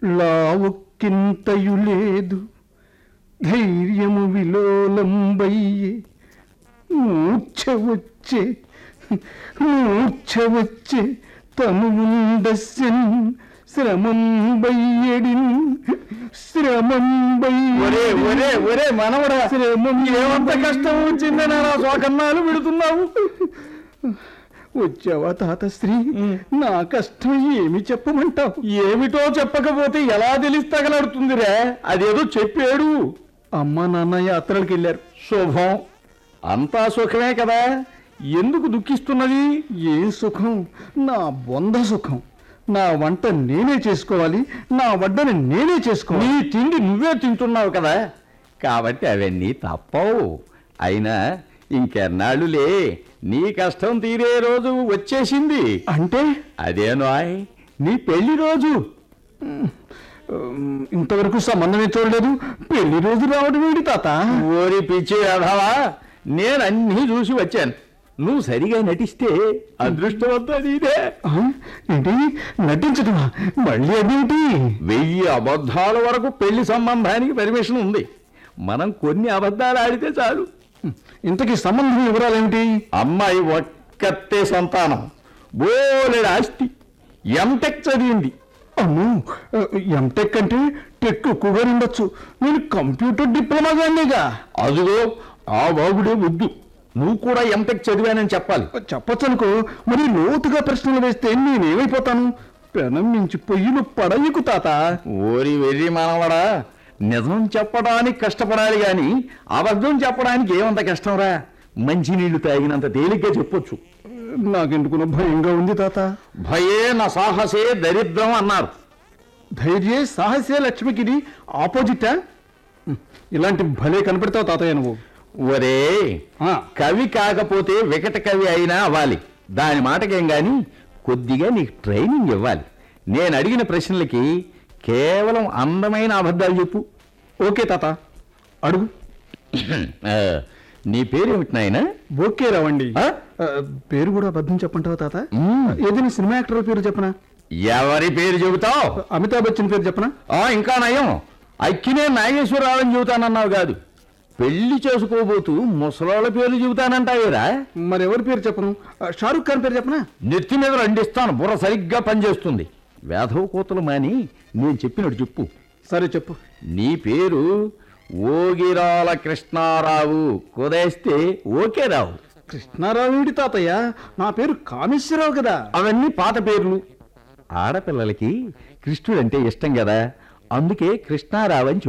లావుక్కింతయు లేదు ధైర్యము విలోలంబయ్యే మూర్ఛ వచ్చే మూర్ఛ వచ్చే తనువుండస్యన్ శ్రమం బయ్యడిన్ శ్రమం ఒరే ఒరే ఒరే మనవడా శ్రమం ఏమంత కష్టం వచ్చిందని నా శోకన్నాలు విడుతున్నావు వచ్చావా తాతశ్రీ నా కష్టం ఏమి చెప్పమంటావు ఏమిటో చెప్పకపోతే ఎలా తెలిసి తగలడుతుందిరా అదేదో చెప్పాడు అమ్మ నాన్న యాత్రలకు వెళ్ళారు శుభం అంతా సుఖమే కదా ఎందుకు దుఃఖిస్తున్నది ఏ సుఖం నా బొంద సుఖం నా వంట నేనే చేసుకోవాలి నా వడ్డని నేనే చేసుకోవాలి నీ తిండి నువ్వే తింటున్నావు కదా కాబట్టి అవన్నీ తప్పవు అయినా ఇంకెన్నాళ్ళులే నీ కష్టం తీరే రోజు వచ్చేసింది అంటే అదేనాయ్ నీ పెళ్లి రోజు ఉమ్, ఇంతవరకు సంబంధమే చూడలేదు పెళ్లి రోజు రావడం ఏంటి తాత ఓరి పిచ్చి రాధావా నేను అన్నీ చూసి వచ్చాను నువ్వు సరిగా నటిస్తే అదృష్టవంతం ఇదే ఆ, ఏంటి నటించటమా మళ్ళీ అదేంటి వెయ్యి అబద్ధాల వరకు పెళ్లి సంబంధానికి పర్మిషన్ ఉంది మనం కొన్ని అబద్ధాలు ఆడితే చాలు ఇంతకీ సంబంధం వివరాలు ఏమిటి అమ్మాయి ఒక్కతే సంతానం బోలెడు ఆస్తి ఎంటెక్ చదివింది అమ్మో ఎంటెక్ అంటే టెక్ ఎక్కువగా ఉండొచ్చు నేను కంప్యూటర్ డిప్లొమా గానేగా అదిగో ఆ బాగుడే ముద్దు నువ్వు కూడా ఎంటెక్ చదివానని చెప్పాలి చెప్పచ్చనుకో మరి లోతుగా ప్రశ్నలు వేస్తే నేనేమైపోతాను పెనం మించి పొయ్యిలు పడయ్యకు తాత ఓరి వెర్రి మనవడా నిజం చెప్పడానికి కష్టపడాలి గాని అబద్ధం చెప్పడానికి ఏమంత కష్టంరా మంచినీళ్లు తాగినంత తేలిగ్గా చెప్పొచ్చు నాకెందుకున్న భయంగా ఉంది తాత భయే నా సాహసే దరిద్రం అన్నారు ధైర్యే సాహసే లక్ష్మికిది ఆపోజిటా ఇలాంటి భలే కనపడతావు తాతయ్య నువ్వు ఒరే ఆ, కవి కాకపోతే వికట కవి అయినా అవ్వాలి దాని మాటకేం గాని కొద్దిగా నీకు ట్రైనింగ్ ఇవ్వాలి నేను అడిగిన ప్రశ్నలకి కేవలం అందమైన అబద్ధాలు చెప్పు ఓకే తాత అడుగు ఆ, నీ పేరేమిటి నాయనా ఓకే రావండి ఆ? ఆ, పేరు కూడా అబద్ధం చెప్పంటావా తాత మ్మ్. ఏదైనా సినిమా యాక్టర్ పేరు చెప్పనా ఎవరి పేరు చెబుతావు అమితాబ్ బచ్చన్ పేరు చెప్పనా ఆ, ఇంకా నయం అక్కినే నాగేశ్వరరావు చెబుతానన్నావు కాదు పెళ్లి చేసుకోబోతూ ముసలోళ్ళ పేర్లు చెబుతానంటావేరా మరి ఎవరి పేరు చెప్పను ఆ, షారుఖ్ ఖాన్ పేరు చెప్పనా నెత్తి మీద రండిస్తాను బుర్ర సరిగ్గా పనిచేస్తుంది వేధవ కోతలు మాని నేను చెప్పినట్టు చెప్పు సరే చెప్పు నీ పేరు ఓగిరాల కృష్ణారావు కుదేస్తే ఓకే రావు కృష్ణారావు ఏంటి తాతయ్య నా పేరు కామేశ్వరరావు కదా అవన్నీ పాత పేర్లు ఆడపిల్లలకి కృష్ణుడంటే ఇష్టం కదా అందుకే కృష్ణారావు అని